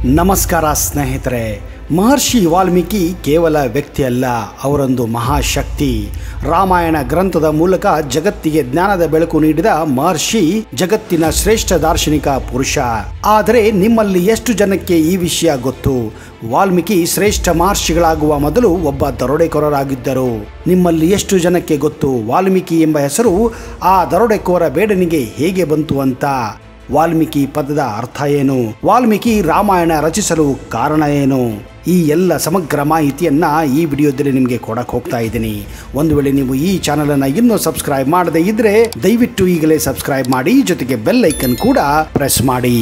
ನಮಸ್ಕಾರ ಸ್ನೇಹಿತರೆ ಮಹರ್ಷಿ ವಾಲ್ಮೀಕಿ ಕೇವಲ ವ್ಯಕ್ತಿಯಲ್ಲ ಅವರೊಂದು ಮಹಾಶಕ್ತಿ ರಾಮಾಯಣ ಗ್ರಂಥದ ಮೂಲಕ ಜಗತ್ತಿಗೆ ಜ್ಞಾನದ ಬೆಳಕು ನೀಡಿದ ಮಹರ್ಷಿ ಜಗತ್ತಿನ ಶ್ರೇಷ್ಠ ದಾರ್ಶನಿಕ ಪುರುಷ ಆದರೆ ನಿಮ್ಮಲ್ಲಿ ಎಷ್ಟು ಜನಕ್ಕೆ ಈ ವಿಷಯ ಗೊತ್ತು ವಾಲ್ಮೀಕಿ ಶ್ರೇಷ್ಠ ಮಹರ್ಷಿಗಳಾಗುವ ಮೊದಲು ಒಬ್ಬ ದರೋಡೆಕೋರರಾಗಿದ್ದರು ನಿಮ್ಮಲ್ಲಿ ಎಷ್ಟು ಜನಕ್ಕೆ ಗೊತ್ತು ವಾಲ್ಮೀಕಿ ಎಂಬ ಹೆಸರು ಆ ದರೋಡೆಕೋರ ಬೇಡನಿಗೆ ಹೇಗೆ ಬಂತು ಅಂತ ವಾಲ್ಮೀಕಿ ಪದದ ಅರ್ಥ ಏನು ವಾಲ್ಮೀಕಿ ರಾಮಾಯಣ ರಚಿಸಲು ಕಾರಣ ಏನು ಈ ಎಲ್ಲ ಸಮಗ್ರ ಮಾಹಿತಿಯನ್ನ ಈ ವಿಡಿಯೋದಲ್ಲಿ ನಿಮಗೆ ಕೊಡಕ್ಕೆ ಹೋಗ್ತಾ ಇದ್ದೀನಿ ಒಂದು ವೇಳೆ ನೀವು ಈ ಚಾನಲನ್ನು ಇನ್ನೂ ಸಬ್ಸ್ಕ್ರೈಬ್ ಮಾಡದೇ ಇದ್ರೆ ದಯವಿಟ್ಟು ಈಗಲೇ ಸಬ್ಸ್ಕ್ರೈಬ್ ಮಾಡಿ ಜೊತೆಗೆ ಬೆಲ್ ಐಕನ್ ಕೂಡ ಪ್ರೆಸ್ ಮಾಡಿ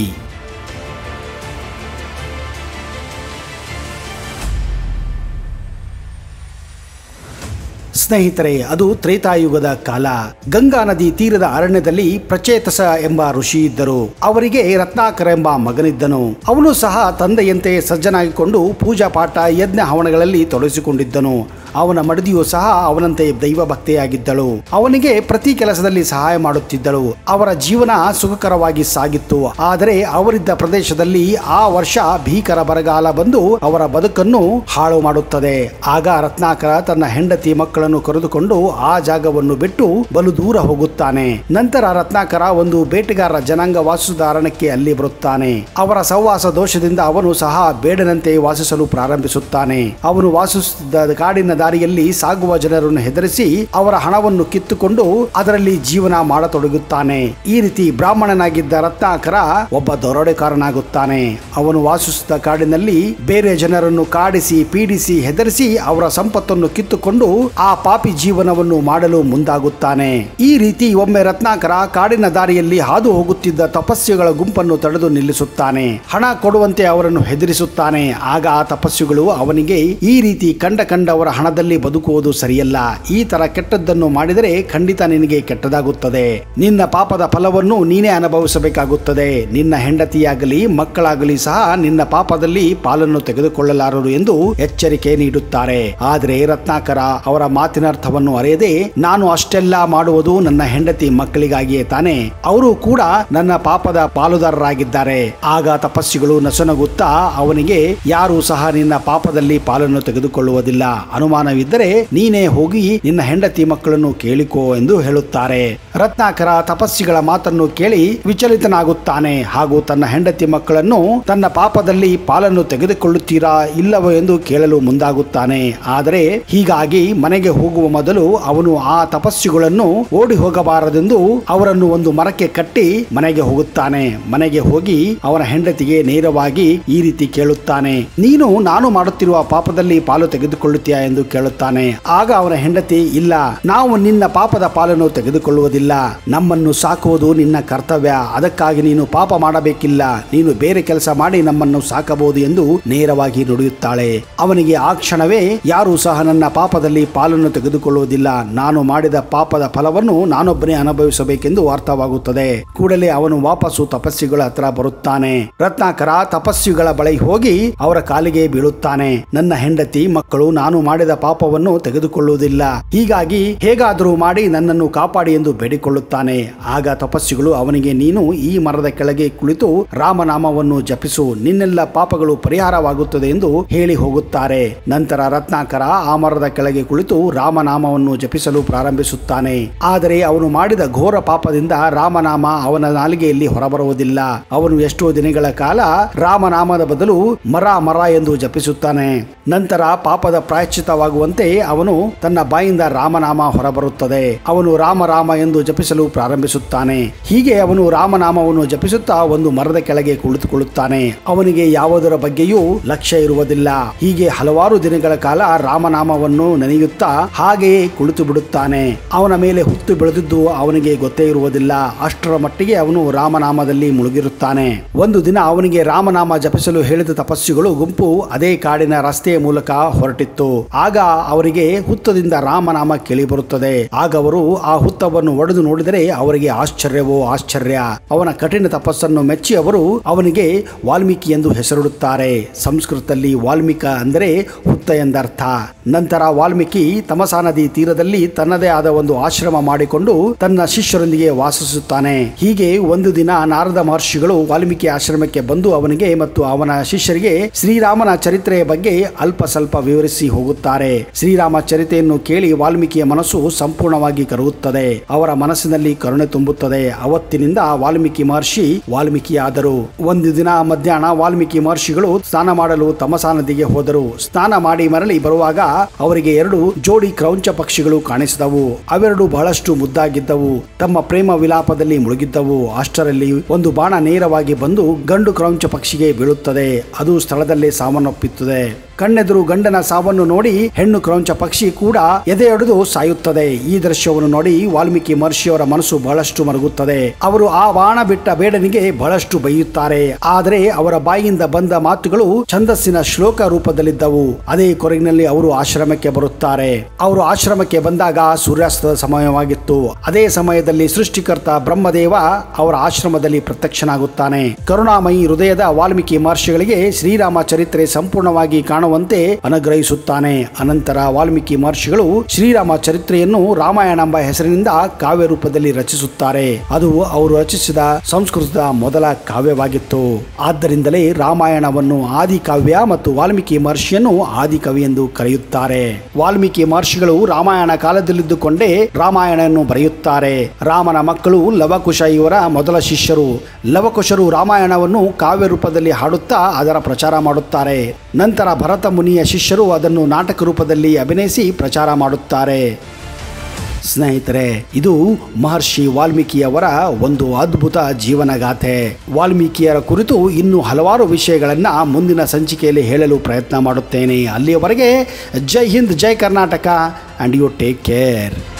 ಸ್ನೇಹಿತರೆ ಅದು ತ್ರೇತಾಯುಗದ ಕಾಲ ಗಂಗಾ ನದಿ ತೀರದ ಅರಣ್ಯದಲ್ಲಿ ಪ್ರಚೇತಸ ಎಂಬ ಋಷಿ ಇದ್ದರು ಅವರಿಗೆ ರತ್ನಾಕರ ಎಂಬ ಮಗನಿದ್ದನು ಅವನು ಸಹ ತಂದೆಯಂತೆ ಸಜ್ಜನಾಗಿಕೊಂಡು ಪೂಜಾ ಪಾಠ ಯಜ್ಞ ಹವನಗಳಲ್ಲಿ ತೊಡಗಿಸಿಕೊಂಡಿದ್ದನು ಅವನ ಮಡದಿಯು ಸಹ ಅವನಂತೆ ದೈವ ಭಕ್ತೆಯಾಗಿದ್ದಳು ಅವನಿಗೆ ಪ್ರತಿ ಕೆಲಸದಲ್ಲಿ ಸಹಾಯ ಮಾಡುತ್ತಿದ್ದಳು ಅವರ ಜೀವನ ಸುಖಕರವಾಗಿ ಸಾಗಿತ್ತು ಆದರೆ ಅವರಿದ್ದ ಪ್ರದೇಶದಲ್ಲಿ ಆ ವರ್ಷ ಭೀಕರ ಬರಗಾಲ ಬಂದು ಅವರ ಬದುಕನ್ನು ಹಾಳು ಮಾಡುತ್ತದೆ ಆಗ ರತ್ನಾಕರ ತನ್ನ ಹೆಂಡತಿ ಮಕ್ಕಳನ್ನು ಕರೆದುಕೊಂಡು ಆ ಜಾಗವನ್ನು ಬಿಟ್ಟು ಬಲು ದೂರ ಹೋಗುತ್ತಾನೆ ನಂತರ ರತ್ನಾಕರ ಒಂದು ಬೇಟೆಗಾರರ ಜನಾಂಗ ವಾಸಿಸಿದ ಅರಣ್ಯಕ್ಕೆ ಅಲ್ಲಿ ಬರುತ್ತಾನೆ ಅವರ ಸಹವಾಸ ದೋಷದಿಂದ ಅವನು ಸಹ ಬೇಡನಂತೆ ವಾಸಿಸಲು ಪ್ರಾರಂಭಿಸುತ್ತಾನೆ ಅವನು ವಾಸಿಸುತ್ತಿದ್ದ ಕಾಡಿನ ದಾರಿಯಲ್ಲಿ ಸಾಗುವ ಜನರನ್ನು ಹೆದರಿಸಿ ಅವರ ಹಣವನ್ನು ಕಿತ್ತುಕೊಂಡು ಅದರಲ್ಲಿ ಜೀವನ ಮಾಡತೊಡಗುತ್ತಾನೆ ಈ ರೀತಿ ಬ್ರಾಹ್ಮಣನಾಗಿದ್ದ ರತ್ನಾಕರ ಒಬ್ಬ ದರೋಡೆಕಾರನಾಗುತ್ತಾನೆ ಅವನು ವಾಸಿಸುತ್ತ ಕಾಡಿನಲ್ಲಿ ಬೇರೆ ಜನರನ್ನು ಕಾಡಿಸಿ ಪೀಡಿಸಿ ಹೆದರಿಸಿ ಅವರ ಸಂಪತ್ತನ್ನು ಕಿತ್ತುಕೊಂಡು ಆ ಪಾಪಿ ಜೀವನವನ್ನು ಮಾಡಲು ಮುಂದಾಗುತ್ತಾನೆ ಈ ರೀತಿ ಒಮ್ಮೆ ರತ್ನಾಕರ ಕಾಡಿನ ದಾರಿಯಲ್ಲಿ ಹಾದು ಹೋಗುತ್ತಿದ್ದ ತಪಸ್ವಿಗಳ ಗುಂಪನ್ನು ತಡೆದು ನಿಲ್ಲಿಸುತ್ತಾನೆ ಹಣ ಕೊಡುವಂತೆ ಅವರನ್ನು ಹೆದರಿಸುತ್ತಾನೆ ಆಗ ಆ ತಪಸ್ವಿಗಳು ಅವನಿಗೆ ಈ ರೀತಿ ಕಂಡ ಕಂಡವರ ಹಣದಲ್ಲಿ ಬದುಕುವುದು ಸರಿಯಲ್ಲ ಈ ತರ ಕೆಟ್ಟದ್ದನ್ನು ಮಾಡಿದರೆ ಖಂಡಿತ ನಿನಗೆ ಕೆಟ್ಟದಾಗುತ್ತದೆ ನಿನ್ನ ಪಾಪದ ಫಲವನ್ನು ನೀನೇ ಅನುಭವಿಸಬೇಕಾಗುತ್ತದೆ ನಿನ್ನ ಹೆಂಡತಿಯಾಗಲಿ ಮಕ್ಕಳಾಗಲಿ ಸಹ ನಿನ್ನ ಪಾಪದಲ್ಲಿ ಪಾಲನ್ನು ತೆಗೆದುಕೊಳ್ಳಲಾರರು ಎಂದು ಎಚ್ಚರಿಕೆ ನೀಡುತ್ತಾರೆ ಆದರೆ ರತ್ನಾಕರ ಅವರ ಮಾತಿನ ಅರ್ಥವನ್ನು ಅರಿಯದೆ ನಾನು ಅಷ್ಟೆಲ್ಲ ಮಾಡುವುದು ನನ್ನ ಹೆಂಡತಿ ಮಕ್ಕಳಿಗಾಗಿಯೇ ತಾನೆ ಅವರು ಕೂಡ ನನ್ನ ಪಾಪದ ಪಾಲುದಾರರಾಗಿದ್ದಾರೆ ಆಗ ತಪಸ್ಸಿಗಳು ನಸುನಗುತ್ತಾ ಅವನಿಗೆ ಯಾರು ಸಹ ನಿನ್ನ ಪಾಪದಲ್ಲಿ ಪಾಲನ್ನು ತೆಗೆದುಕೊಳ್ಳುವುದಿಲ್ಲ ಅನುಮಾನವಿದ್ದರೆ ನೀನೇ ಹೋಗಿ ನಿನ್ನ ಹೆಂಡತಿ ಮಕ್ಕಳನ್ನು ಕೇಳಿಕೋ ಎಂದು ಹೇಳುತ್ತಾರೆ ರತ್ನಾಕರ ತಪಸ್ಸಿಗಳ ಮಾತನ್ನು ಕೇಳಿ ವಿಚಲಿತನಾಗುತ್ತಾನೆ ಹಾಗೂ ತನ್ನ ಹೆಂಡತಿ ಮಕ್ಕಳನ್ನು ತನ್ನ ಪಾಪದಲ್ಲಿ ಪಾಲನ್ನು ತೆಗೆದುಕೊಳ್ಳುತ್ತೀರಾ ಇಲ್ಲವೋ ಎಂದು ಕೇಳಲು ಮುಂದಾಗುತ್ತಾನೆ ಆದರೆ ಹೀಗಾಗಿ ಮನೆಗೆ ಹೋಗುವ ಮೊದಲು ಅವನು ಆ ತಪಸ್ಸುಗಳನ್ನು ಓಡಿ ಹೋಗಬಾರದೆಂದು ಅವರನ್ನು ಒಂದು ಮರಕ್ಕೆ ಕಟ್ಟಿ ಮನೆಗೆ ಹೋಗುತ್ತಾನೆ ಮನೆಗೆ ಹೋಗಿ ಅವನ ಹೆಂಡತಿಗೆ ನೇರವಾಗಿ ಈ ರೀತಿ ಕೇಳುತ್ತಾನೆ ನೀನು ನಾನು ಮಾಡುತ್ತಿರುವ ಪಾಪದಲ್ಲಿ ಪಾಲು ತೆಗೆದುಕೊಳ್ಳುತ್ತೀಯಾ ಎಂದು ಕೇಳುತ್ತಾನೆ ಆಗ ಅವನ ಹೆಂಡತಿ ಇಲ್ಲ ನಾವು ನಿನ್ನ ಪಾಪದ ಪಾಲನ್ನು ತೆಗೆದುಕೊಳ್ಳುವುದಿಲ್ಲ ನಮ್ಮನ್ನು ಸಾಕುವುದು ನಿನ್ನ ಕರ್ತವ್ಯ ಅದಕ್ಕಾಗಿ ನೀನು ಪಾಪ ಮಾಡಬೇಕಿಲ್ಲ ನೀನು ಬೇರೆ ಕೆಲಸ ಮಾಡಿ ನಮ್ಮನ್ನು ಸಾಕಬಹುದು ಎಂದು ನೇರವಾಗಿ ನುಡಿಯುತ್ತಾಳೆ ಅವನಿಗೆ ಆ ಕ್ಷಣವೇ ಯಾರೂ ಸಹ ನನ್ನ ಪಾಪದಲ್ಲಿ ಪಾಲನ್ನು ತೆಗೆದುಕೊಳ್ಳುವುದಿಲ್ಲ ನಾನು ಮಾಡಿದ ಪಾಪದ ಫಲವನ್ನು ನಾನೊಬ್ಬನೇ ಅನುಭವಿಸಬೇಕೆಂದು ಅರ್ಥವಾಗುತ್ತದೆ ಕೂಡಲೇ ಅವನು ವಾಪಸ್ಸು ತಪಸ್ಸಿಗಳ ಹತ್ರ ಬರುತ್ತಾನೆ ರತ್ನಾಕರ ತಪಸ್ವಿಗಳ ಬಳಿ ಹೋಗಿ ಅವರ ಕಾಲಿಗೆ ಬೀಳುತ್ತಾನೆ ನನ್ನ ಹೆಂಡತಿ ಮಕ್ಕಳು ನಾನು ಮಾಡಿದ ಪಾಪವನ್ನು ತೆಗೆದುಕೊಳ್ಳುವುದಿಲ್ಲ ಹೀಗಾಗಿ ಹೇಗಾದರೂ ಮಾಡಿ ನನ್ನನ್ನು ಕಾಪಾಡಿ ಎಂದು ಬೇಡಿಕೊಳ್ಳುತ್ತಾನೆ ಆಗ ತಪಸ್ವಿಗಳು ಅವನಿಗೆ ನೀನು ಈ ಮರದ ಕೆಳಗೆ ಕುಳಿತು ರಾಮನಾಮವನ್ನು ಜಪಿಸು ನಿನ್ನೆಲ್ಲ ಪಾಪಗಳು ಪರಿಹಾರವಾಗುತ್ತದೆ ಎಂದು ಹೇಳಿ ಹೋಗುತ್ತಾರೆ ನಂತರ ರತ್ನಾಕರ ಆ ಮರದ ಕೆಳಗೆ ಕುಳಿತು ರಾಮನಾಮವನ್ನು ಜಪಿಸಲು ಪ್ರಾರಂಭಿಸುತ್ತಾನೆ ಆದರೆ ಅವನು ಮಾಡಿದ ಘೋರ ಪಾಪದಿಂದ ರಾಮನಾಮ ಅವನ ನಾಲಿಗೆಯಲ್ಲಿ ಹೊರಬರುವುದಿಲ್ಲ ಅವನು ಎಷ್ಟೋ ದಿನಗಳ ಕಾಲ ರಾಮನಾಮದ ಬದಲು ಮರ ಮರ ಎಂದು ಜಪಿಸುತ್ತಾನೆ ನಂತರ ಪಾಪದ ಪ್ರಾಯಶ್ಚಿತವಾಗುವಂತೆ ಅವನು ತನ್ನ ಬಾಯಿಂದ ರಾಮನಾಮ ಹೊರಬರುತ್ತದೆ ಅವನು ರಾಮ ರಾಮ ಎಂದು ಜಪಿಸಲು ಪ್ರಾರಂಭಿಸುತ್ತಾನೆ ಹೀಗೆ ಅವನು ರಾಮನಾಮವನ್ನು ಜಪಿಸುತ್ತಾ ಒಂದು ಮರದ ಕೆಳಗೆ ಕುಳಿತುಕೊಳ್ಳುತ್ತಾನೆ ಅವನಿಗೆ ಯಾವುದರ ಬಗ್ಗೆಯೂ ಲಕ್ಷ್ಯ ಇರುವುದಿಲ್ಲ ಹೀಗೆ ಹಲವಾರು ದಿನಗಳ ಕಾಲ ರಾಮನಾಮವನ್ನು ನೆನೆಯುತ್ತಾ ಹಾಗೆಯೇ ಕುಳಿತು ಬಿಡುತ್ತಾನೆ ಅವನ ಮೇಲೆ ಹುತ್ತು ಬೆಳೆದಿದ್ದು ಅವನಿಗೆ ಗೊತ್ತೇ ಇರುವುದಿಲ್ಲ ಅಷ್ಟರ ಮಟ್ಟಿಗೆ ಅವನು ರಾಮನಾಮದಲ್ಲಿ ಮುಳುಗಿರುತ್ತಾನೆ ಒಂದು ದಿನ ಅವನಿಗೆ ರಾಮನಾಮ ಜಪಿಸಲು ಹೇಳಿದ ತಪಸ್ಸುಗಳು ಗುಂಪು ಅದೇ ಕಾಡಿನ ರಸ್ತೆಯ ಮೂಲಕ ಹೊರಟಿತ್ತು ಆಗ ಆಗ ಅವರಿಗೆ ಹುತ್ತದಿಂದ ರಾಮನಾಮ ಕೇಳಿಬರುತ್ತದೆ ಆಗ ಅವರು ಆ ಹುತ್ತವನ್ನು ಒಡೆದು ನೋಡಿದರೆ ಅವರಿಗೆ ಆಶ್ಚರ್ಯವೋ ಆಶ್ಚರ್ಯ ಅವನ ಕಠಿಣ ತಪಸ್ಸನ್ನು ಮೆಚ್ಚಿ ಅವರು ಅವನಿಗೆ ವಾಲ್ಮೀಕಿ ಎಂದು ಹೆಸರಿಡುತ್ತಾರೆ ಸಂಸ್ಕೃತದಲ್ಲಿ ವಾಲ್ಮೀಕ ಅಂದರೆ ಹುತ್ತ ಎಂದರ್ಥ ನಂತರ ವಾಲ್ಮೀಕಿ ತಮಸಾ ನದಿ ತೀರದಲ್ಲಿ ತನ್ನದೇ ಆದ ಒಂದು ಆಶ್ರಮ ಮಾಡಿಕೊಂಡು ತನ್ನ ಶಿಷ್ಯರೊಂದಿಗೆ ವಾಸಿಸುತ್ತಾನೆ ಹೀಗೆ ಒಂದು ದಿನ ನಾರದ ಮಹರ್ಷಿಗಳು ವಾಲ್ಮೀಕಿ ಆಶ್ರಮಕ್ಕೆ ಬಂದು ಅವನಿಗೆ ಮತ್ತು ಅವನ ಶಿಷ್ಯರಿಗೆ ಶ್ರೀರಾಮನ ಚರಿತ್ರೆಯ ಬಗ್ಗೆ ಅಲ್ಪ ಸ್ವಲ್ಪ ವಿವರಿಸಿ ಹೋಗುತ್ತಾರೆ ಶ್ರೀರಾಮ ಚರಿತೆಯನ್ನು ಕೇಳಿ ವಾಲ್ಮೀಕಿಯ ಮನಸ್ಸು ಸಂಪೂರ್ಣವಾಗಿ ಕರಗುತ್ತದೆ ಅವರ ಮನಸ್ಸಿನಲ್ಲಿ ಕರುಣೆ ತುಂಬುತ್ತದೆ ಅವತ್ತಿನಿಂದ ವಾಲ್ಮೀಕಿ ಮಹರ್ಷಿ ವಾಲ್ಮೀಕಿಯಾದರು ಒಂದು ದಿನ ಮಧ್ಯಾಹ್ನ ವಾಲ್ಮೀಕಿ ಮಹರ್ಷಿಗಳು ಸ್ನಾನ ಮಾಡಲು ತಮಸಾ ನದಿಗೆ ಹೋದರು ಸ್ನಾನ ಮಾಡಿ ಮರಳಿ ಬರುವಾಗ ಅವರಿಗೆ ಎರಡು ಜೋಡಿ ಕ್ರೌಂಚ ಪಕ್ಷಿಗಳು ಕಾಣಿಸಿದವು ಅವೆರಡು ಬಹಳಷ್ಟು ಮುದ್ದಾಗಿದ್ದವು ತಮ್ಮ ಪ್ರೇಮ ವಿಲಾಪದಲ್ಲಿ ಮುಳುಗಿದ್ದವು ಅಷ್ಟರಲ್ಲಿ ಒಂದು ಬಾಣ ನೇರವಾಗಿ ಬಂದು ಗಂಡು ಕ್ರೌಂಚ ಪಕ್ಷಿಗೆ ಬೀಳುತ್ತದೆ ಅದು ಸ್ಥಳದಲ್ಲೇ ಸಾವನ್ನಪ್ಪಿತ್ತದೆ ಕಣ್ಣೆದುರು ಗಂಡನ ಸಾವನ್ನು ನೋಡಿ ಹೆಣ್ಣು ಕ್ರೌಂಚ ಪಕ್ಷಿ ಕೂಡ ಎದೆಯೊಡೆದು ಸಾಯುತ್ತದೆ ಈ ದೃಶ್ಯವನ್ನು ನೋಡಿ ವಾಲ್ಮೀಕಿ ಮಹರ್ಷಿಯವರ ಮನಸ್ಸು ಬಹಳಷ್ಟು ಮರುಗುತ್ತದೆ ಅವರು ಆ ಬಾಣ ಬಿಟ್ಟ ಬೇಡನಿಗೆ ಬಹಳಷ್ಟು ಬೈಯುತ್ತಾರೆ ಆದರೆ ಅವರ ಬಾಯಿಯಿಂದ ಬಂದ ಮಾತುಗಳು ಛಂದಸ್ಸಿನ ಶ್ಲೋಕ ರೂಪದಲ್ಲಿದ್ದವು ಅದೇ ಕೊರಗಿನಲ್ಲಿ ಅವರು ಆಶ್ರಮಕ್ಕೆ ಬರುತ್ತಾರೆ ಅವರು ಆಶ್ರಮಕ್ಕೆ ಬಂದಾಗ ಸೂರ್ಯಾಸ್ತದ ಸಮಯವಾಗಿತ್ತು ಅದೇ ಸಮಯದಲ್ಲಿ ಸೃಷ್ಟಿಕರ್ತ ಬ್ರಹ್ಮದೇವ ಅವರ ಆಶ್ರಮದಲ್ಲಿ ಪ್ರತ್ಯಕ್ಷನಾಗುತ್ತಾನೆ ಕರುಣಾಮಯಿ ಹೃದಯದ ವಾಲ್ಮೀಕಿ ಮಹರ್ಷಿಗಳಿಗೆ ಶ್ರೀರಾಮ ಚರಿತ್ರೆ ಸಂಪೂರ್ಣವಾಗಿ ಕಾಣುವಂತೆ ಅನುಗ್ರಹಿಸುತ್ತಾನೆ ಅನಂತರ ವಾಲ್ಮೀಕಿ ಮಹರ್ಷಿಗಳು ಶ್ರೀರಾಮ ಚರಿತ್ರೆಯನ್ನು ರಾಮಾಯಣ ಎಂಬ ಹೆಸರಿನಿಂದ ಕಾವ್ಯ ರೂಪದಲ್ಲಿ ರಚಿಸುತ್ತಾರೆ ಅದು ಅವರು ರಚಿಸಿದ ಸಂಸ್ಕೃತದ ಮೊದಲ ಕಾವ್ಯವಾಗಿತ್ತು ಆದ್ದರಿಂದಲೇ ರಾಮಾಯಣವನ್ನು ಆದಿಕಾವ್ಯ ಮತ್ತು ವಾಲ್ಮೀಕಿ ಮಹರ್ಷಿಯನ್ನು ಆದಿಕವಿ ಎಂದು ಕರೆಯುತ್ತಾರೆ ವಾಲ್ಮೀಕಿ ಮಹರ್ಷಿಗಳು ರಾಮಾಯಣ ಕಾಲದಲ್ಲಿದ್ದುಕೊಂಡೇ ರಾಮಾಯಣವನ್ನು ಬರೆಯುತ್ತಾರೆ ರಾಮನ ಮಕ್ಕಳು ಲವಕುಶ ಇವರ ಮೊದಲ ಶಿಷ್ಯರು ಲವಕುಶರು ರಾಮಾಯಣವನ್ನು ಕಾವ್ಯ ರೂಪದಲ್ಲಿ ಹಾಡುತ್ತಾ ಅದರ ಪ್ರಚಾರ ಮಾಡುತ್ತಾರೆ ನಂತರ ಭರತ ಮುನಿಯ ಶಿಷ್ಯರು ಅದನ್ನು ನಾಟಕ ರೂಪದಲ್ಲಿ ಅಭಿನಯಿಸಿ ಪ್ರಚಾರ ಮಾಡುತ್ತಾರೆ ಸ್ನೇಹಿತರೆ ಇದು ಮಹರ್ಷಿ ವಾಲ್ಮೀಕಿಯವರ ಒಂದು ಅದ್ಭುತ ಜೀವನಗಾಥೆ ವಾಲ್ಮೀಕಿಯರ ಕುರಿತು ಇನ್ನೂ ಹಲವಾರು ವಿಷಯಗಳನ್ನು ಮುಂದಿನ ಸಂಚಿಕೆಯಲ್ಲಿ ಹೇಳಲು ಪ್ರಯತ್ನ ಮಾಡುತ್ತೇನೆ ಅಲ್ಲಿಯವರೆಗೆ ಜೈ ಹಿಂದ್ ಜೈ Karnataka and you take care